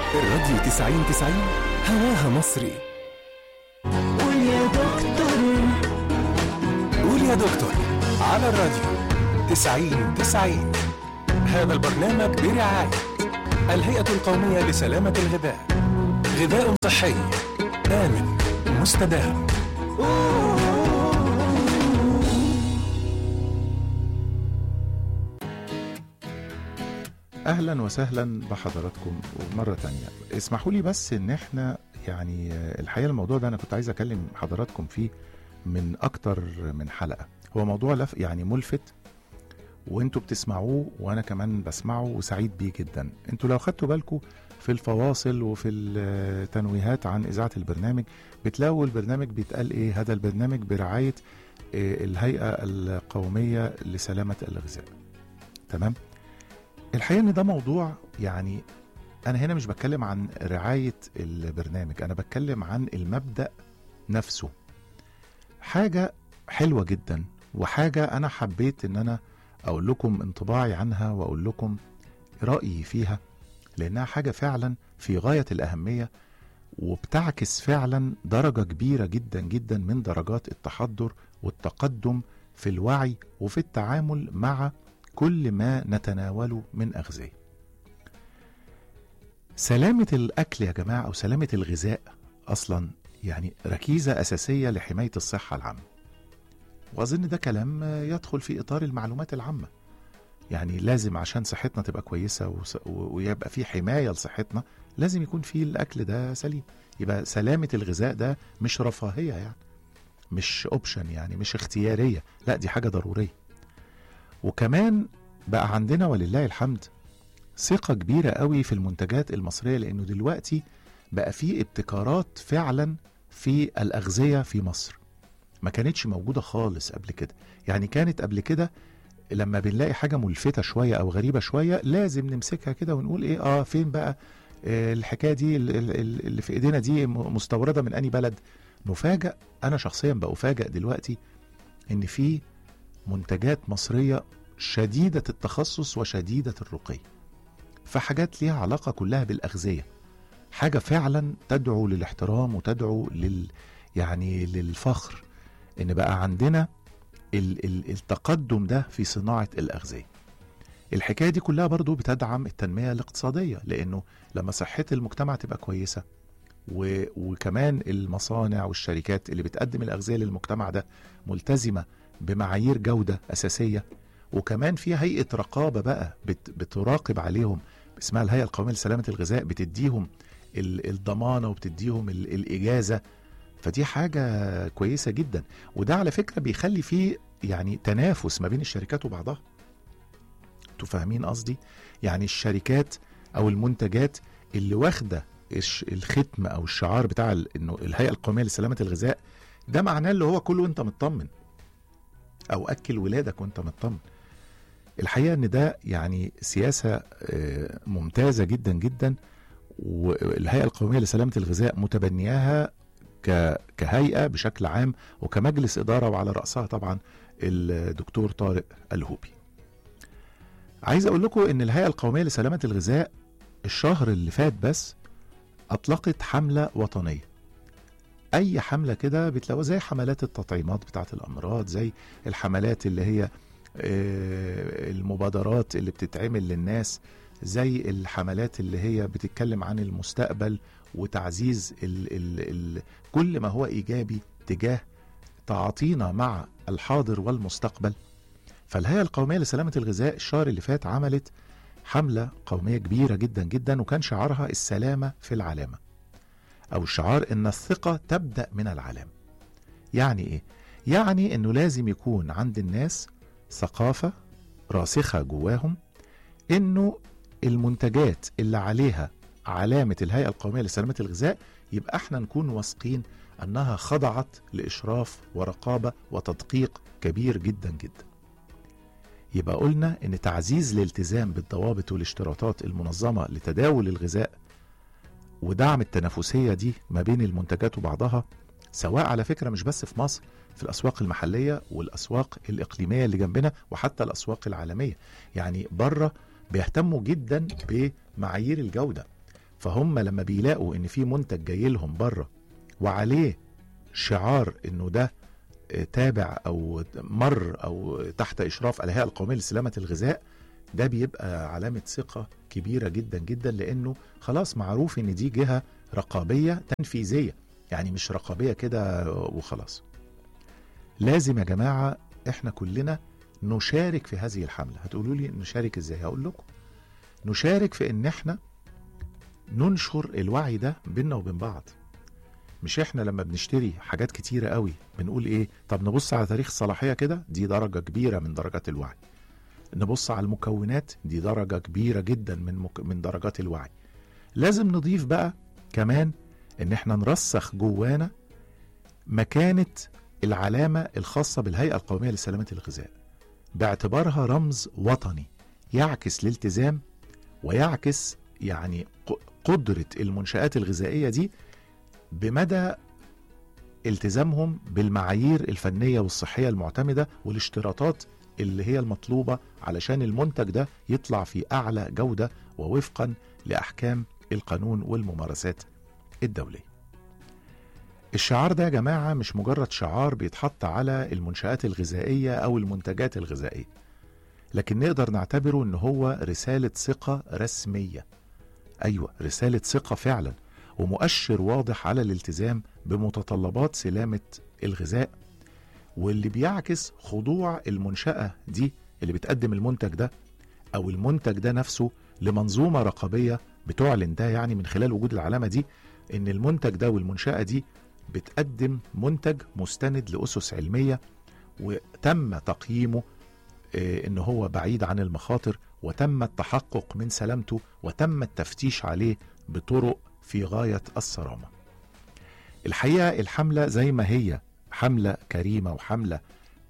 الراديو 90 90 هواها مصري قول يا دكتور قول يا دكتور على الراديو 90 90 هذا البرنامج برعاية الهيئة القومية لسلامة الغذاء غذاء صحي آمن مستدام اهلا وسهلا بحضراتكم مرة تانية اسمحوا لي بس ان احنا يعني آه، الحقيقة الموضوع ده انا كنت عايز اكلم حضراتكم فيه من اكتر من حلقة هو موضوع لف يعني ملفت وانتوا بتسمعوه وانا كمان بسمعه وسعيد بيه جدا انتوا لو خدتوا بالكم في الفواصل وفي التنويهات عن اذاعة البرنامج بتلاقوا البرنامج بيتقال ايه هذا البرنامج برعاية آه، الهيئة القومية لسلامة الغذاء تمام الحقيقه ان ده موضوع يعني انا هنا مش بتكلم عن رعايه البرنامج انا بتكلم عن المبدا نفسه حاجه حلوه جدا وحاجه انا حبيت ان انا اقول لكم انطباعي عنها واقول لكم رايي فيها لانها حاجه فعلا في غايه الاهميه وبتعكس فعلا درجه كبيره جدا جدا من درجات التحضر والتقدم في الوعي وفي التعامل مع كل ما نتناوله من أغذية سلامة الأكل يا جماعة أو سلامة الغذاء أصلا يعني ركيزة أساسية لحماية الصحة العامة وأظن ده كلام يدخل في إطار المعلومات العامة يعني لازم عشان صحتنا تبقى كويسة وس- و- ويبقى في حماية لصحتنا لازم يكون في الأكل ده سليم يبقى سلامة الغذاء ده مش رفاهية يعني مش اوبشن يعني مش اختيارية لا دي حاجة ضرورية وكمان بقى عندنا ولله الحمد ثقة كبيرة قوي في المنتجات المصرية لأنه دلوقتي بقى في ابتكارات فعلا في الأغذية في مصر ما كانتش موجودة خالص قبل كده يعني كانت قبل كده لما بنلاقي حاجة ملفتة شوية أو غريبة شوية لازم نمسكها كده ونقول إيه آه فين بقى آه الحكاية دي ال- ال- ال- اللي في إيدينا دي م- مستوردة من أي بلد نفاجأ أنا شخصيا بأفاجأ دلوقتي إن في منتجات مصرية شديدة التخصص وشديدة الرقي فحاجات ليها علاقة كلها بالأغذية حاجة فعلا تدعو للاحترام وتدعو لل يعني للفخر إن بقى عندنا ال... ال... التقدم ده في صناعة الأغذية الحكاية دي كلها برضو بتدعم التنمية الاقتصادية لأنه لما صحة المجتمع تبقى كويسة و... وكمان المصانع والشركات اللي بتقدم الأغذية للمجتمع ده ملتزمة بمعايير جودة أساسية وكمان في هيئة رقابة بقى بت بتراقب عليهم اسمها الهيئة القومية لسلامة الغذاء بتديهم ال- الضمانة وبتديهم ال- الإجازة فدي حاجة كويسة جدا وده على فكرة بيخلي فيه يعني تنافس ما بين الشركات وبعضها انتوا فاهمين قصدي يعني الشركات او المنتجات اللي واخده الش- الختم او الشعار بتاع ال- انه الهيئه القوميه لسلامه الغذاء ده معناه اللي هو كله وانت مطمن او اكل ولادك وانت مطمن الحقيقه ان ده يعني سياسه آه، ممتازه جدا جدا والهيئه القوميه لسلامه الغذاء متبنياها ك- كهيئه بشكل عام وكمجلس اداره وعلى راسها طبعا الدكتور طارق الهوبي. عايز اقول لكم ان الهيئه القوميه لسلامه الغذاء الشهر اللي فات بس اطلقت حمله وطنيه. اي حمله كده بتلاقوها زي حملات التطعيمات بتاعه الامراض زي الحملات اللي هي آه، المبادرات اللي بتتعمل للناس زي الحملات اللي هي بتتكلم عن المستقبل وتعزيز ال ال ال كل ما هو ايجابي تجاه تعاطينا مع الحاضر والمستقبل فالهيئه القوميه لسلامه الغذاء الشهر اللي فات عملت حمله قوميه كبيره جدا جدا وكان شعارها السلامه في العلامه او الشعار ان الثقه تبدا من العلامه يعني ايه يعني انه لازم يكون عند الناس ثقافه راسخه جواهم انه المنتجات اللي عليها علامه الهيئه القوميه لسلامه الغذاء يبقى احنا نكون واثقين انها خضعت لاشراف ورقابه وتدقيق كبير جدا جدا يبقى قلنا ان تعزيز الالتزام بالضوابط والاشتراطات المنظمه لتداول الغذاء ودعم التنافسيه دي ما بين المنتجات وبعضها سواء على فكره مش بس في مصر في الاسواق المحليه والاسواق الاقليميه اللي جنبنا وحتى الاسواق العالميه يعني بره بيهتموا جدا بمعايير الجوده فهم لما بيلاقوا ان في منتج جاي لهم بره وعليه شعار انه ده آه، تابع او مر او تحت اشراف الهيئه القوميه لسلامه الغذاء ده بيبقى علامه ثقه كبيره جدا جدا لانه خلاص معروف ان دي جهه رقابيه تنفيذيه يعني مش رقابيه كده وخلاص لازم يا جماعه احنا كلنا نشارك في هذه الحمله هتقولوا لي نشارك ازاي هقول لكم نشارك في ان احنا ننشر الوعي ده بينا وبين بعض مش احنا لما بنشتري حاجات كتيرة قوي بنقول ايه طب نبص على تاريخ الصلاحية كده دي درجة كبيرة من درجات الوعي نبص على المكونات دي درجة كبيرة جدا من مك... من درجات الوعي لازم نضيف بقى كمان ان احنا نرسخ جوانا مكانة العلامة الخاصة بالهيئة القومية لسلامة الغذاء باعتبارها رمز وطني يعكس الالتزام ويعكس يعني ق- قدرة المنشآت الغذائية دي بمدى التزامهم بالمعايير الفنية والصحية المعتمدة والاشتراطات اللي هي المطلوبة علشان المنتج ده يطلع في أعلى جودة ووفقا لأحكام القانون والممارسات الدولية الشعار ده يا جماعة مش مجرد شعار بيتحط على المنشآت الغذائية أو المنتجات الغذائية لكن نقدر نعتبره ان هو رسالة ثقة رسمية ايوه رسالة ثقة فعلا ومؤشر واضح على الالتزام بمتطلبات سلامة الغذاء واللي بيعكس خضوع المنشأة دي اللي بتقدم المنتج ده او المنتج ده نفسه لمنظومة رقابية بتعلن ده يعني من خلال وجود العلامة دي ان المنتج ده والمنشأة دي بتقدم منتج مستند لأسس علمية وتم تقييمه آه، ان هو بعيد عن المخاطر وتم التحقق من سلامته وتم التفتيش عليه بطرق في غايه الصرامه. الحقيقه الحمله زي ما هي حمله كريمه وحمله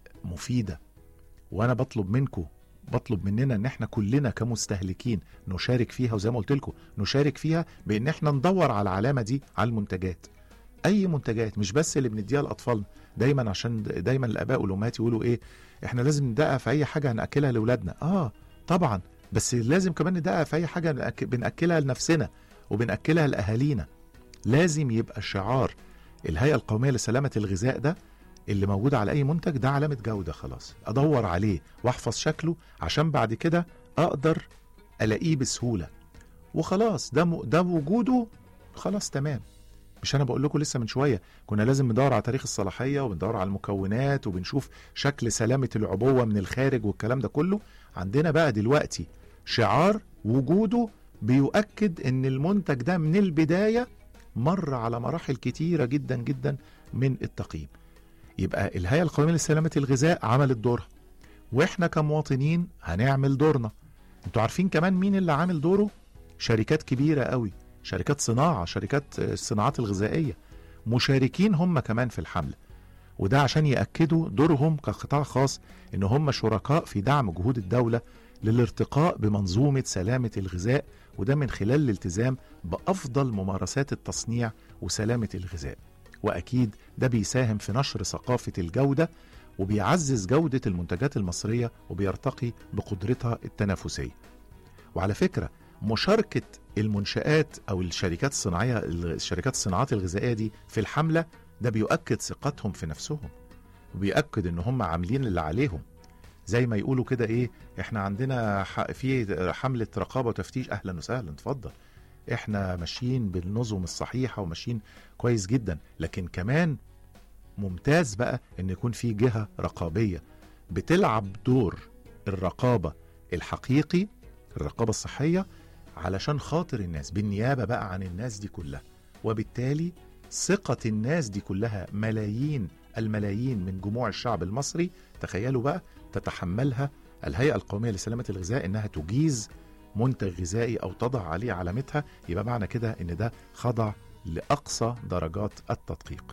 مفيده وانا بطلب منكم بطلب مننا ان احنا كلنا كمستهلكين نشارك فيها وزي ما قلت لكم نشارك فيها بان احنا ندور على العلامه دي على المنتجات. اي منتجات مش بس اللي بنديها لاطفالنا دايما عشان دايما الاباء والامهات يقولوا ايه احنا لازم ندقق في اي حاجه هناكلها لاولادنا اه طبعا بس لازم كمان ندقق في اي حاجه نأك- بناكلها لنفسنا وبناكلها لاهالينا لازم يبقى شعار الهيئه القوميه لسلامه الغذاء ده اللي موجود على اي منتج ده علامه جوده خلاص ادور عليه واحفظ شكله عشان بعد كده اقدر الاقيه بسهوله وخلاص ده م... ده وجوده خلاص تمام مش انا بقول لكم لسه من شويه كنا لازم ندور على تاريخ الصلاحيه وبندور على المكونات وبنشوف شكل سلامه العبوه من الخارج والكلام ده كله عندنا بقى دلوقتي شعار وجوده بيؤكد ان المنتج ده من البدايه مر على مراحل كتيره جدا جدا من التقييم يبقى الهيئه القوميه لسلامه الغذاء عملت دورها واحنا كمواطنين هنعمل دورنا انتوا عارفين كمان مين اللي عامل دوره شركات كبيره قوي شركات صناعه شركات آه، الصناعات الغذائيه مشاركين هم كمان في الحمله وده عشان ياكدوا دورهم كقطاع خاص ان هم شركاء في دعم جهود الدوله للارتقاء بمنظومه سلامه الغذاء وده من خلال الالتزام بافضل ممارسات التصنيع وسلامه الغذاء واكيد ده بيساهم في نشر ثقافه الجوده وبيعزز جوده المنتجات المصريه وبيرتقي بقدرتها التنافسيه وعلى فكره مشاركه المنشآت او الشركات الصناعيه الشركات الصناعات الغذائيه دي في الحمله ده بيؤكد ثقتهم في نفسهم وبيأكد ان هم عاملين اللي عليهم زي ما يقولوا كده ايه احنا عندنا ح- في حمله رقابه وتفتيش اهلا وسهلا اتفضل احنا ماشيين بالنظم الصحيحه وماشيين كويس جدا لكن كمان ممتاز بقى ان يكون في جهه رقابيه بتلعب دور الرقابه الحقيقي الرقابه الصحيه علشان خاطر الناس بالنيابه بقى عن الناس دي كلها وبالتالي ثقه الناس دي كلها ملايين الملايين من جموع الشعب المصري تخيلوا بقى تتحملها الهيئه القوميه لسلامه الغذاء انها تجيز منتج غذائي او تضع عليه علامتها يبقى معنى كده ان ده خضع لاقصى درجات التدقيق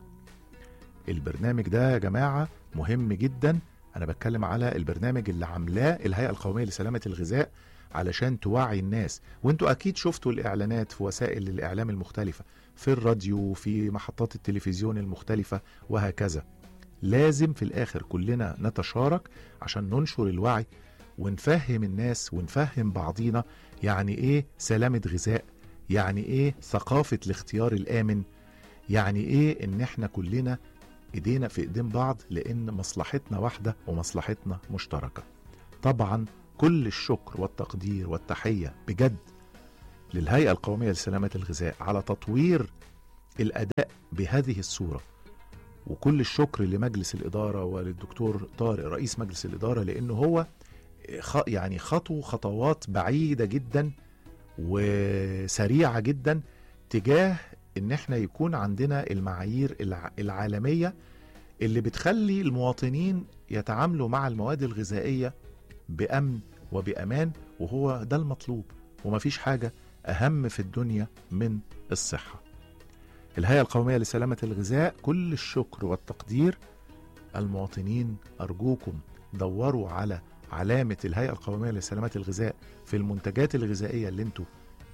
البرنامج ده يا جماعه مهم جدا انا بتكلم على البرنامج اللي عاملاه الهيئه القوميه لسلامه الغذاء علشان توعي الناس وانتوا اكيد شفتوا الاعلانات في وسائل الاعلام المختلفه في الراديو وفي محطات التلفزيون المختلفه وهكذا لازم في الاخر كلنا نتشارك عشان ننشر الوعي ونفهم الناس ونفهم بعضينا يعني ايه سلامه غذاء يعني ايه ثقافة الاختيار الآمن يعني ايه ان احنا كلنا ايدينا في ايدين بعض لان مصلحتنا واحدة ومصلحتنا مشتركة طبعا كل الشكر والتقدير والتحية بجد للهيئة القومية لسلامة الغذاء على تطوير الأداء بهذه الصورة وكل الشكر لمجلس الإدارة وللدكتور طارق رئيس مجلس الإدارة لأنه هو خ... يعني خطو خطوات بعيدة جدا وسريعة جدا تجاه ان احنا يكون عندنا المعايير الع... العالمية اللي بتخلي المواطنين يتعاملوا مع المواد الغذائية بأمن وبأمان وهو ده المطلوب ومفيش حاجة أهم في الدنيا من الصحة الهيئة القومية لسلامة الغذاء كل الشكر والتقدير المواطنين أرجوكم دوروا على علامة الهيئة القومية لسلامة الغذاء في المنتجات الغذائية اللي انتوا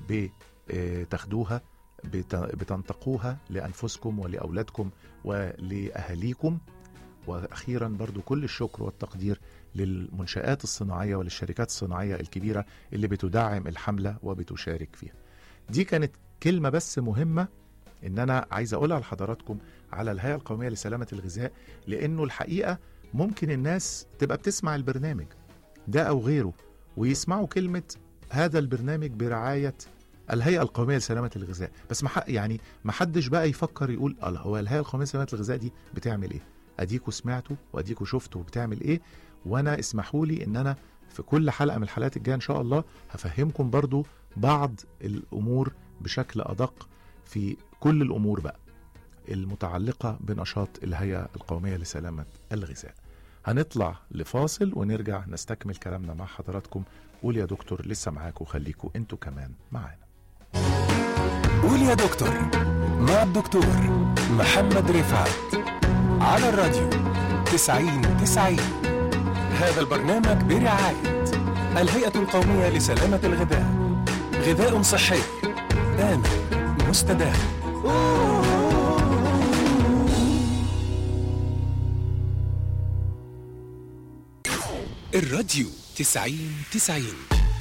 بتاخدوها بت- بتنتقوها لأنفسكم ولأولادكم ولأهاليكم وأخيرا برضو كل الشكر والتقدير للمنشآت الصناعية وللشركات الصناعية الكبيرة اللي بتدعم الحملة وبتشارك فيها دي كانت كلمة بس مهمة ان انا عايز اقولها لحضراتكم على الهيئة القومية لسلامة الغذاء لانه الحقيقة ممكن الناس تبقى بتسمع البرنامج ده او غيره ويسمعوا كلمة هذا البرنامج برعاية الهيئة القومية لسلامة الغذاء بس ما ح- يعني ما حدش بقى يفكر يقول الله هو الهيئة القومية لسلامة الغذاء دي بتعمل ايه اديكوا سمعتوا واديكوا شفتوا بتعمل ايه وانا اسمحوا لي ان انا في كل حلقة من الحلقات الجاية ان شاء الله هفهمكم برضو بعض الامور بشكل ادق في كل الامور بقى المتعلقة بنشاط الهيئة القومية لسلامة الغذاء هنطلع لفاصل ونرجع نستكمل كلامنا مع حضراتكم قول يا دكتور لسه معاكم خليكم انتوا كمان معانا قول يا دكتور مع الدكتور محمد رفعت على الراديو تسعين تسعين هذا البرنامج برعاية الهيئة القومية لسلامة الغذاء غذاء صحي آمن مستدام الراديو تسعين تسعين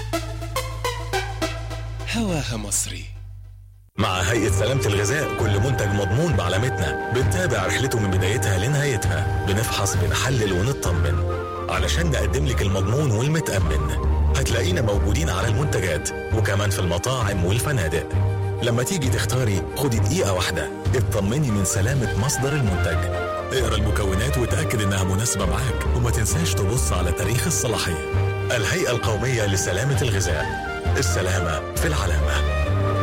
هواها مصري مع هيئة سلامة الغذاء كل منتج مضمون بعلامتنا بنتابع رحلته من بدايتها لنهايتها بنفحص بنحلل ونطمن علشان نقدم لك المضمون والمتأمن هتلاقينا موجودين على المنتجات وكمان في المطاعم والفنادق لما تيجي تختاري خدي دقيقة واحدة اطمني من سلامة مصدر المنتج اقرا المكونات وتأكد انها مناسبة معاك وما تنساش تبص على تاريخ الصلاحية الهيئة القومية لسلامة الغذاء السلامة في العلامة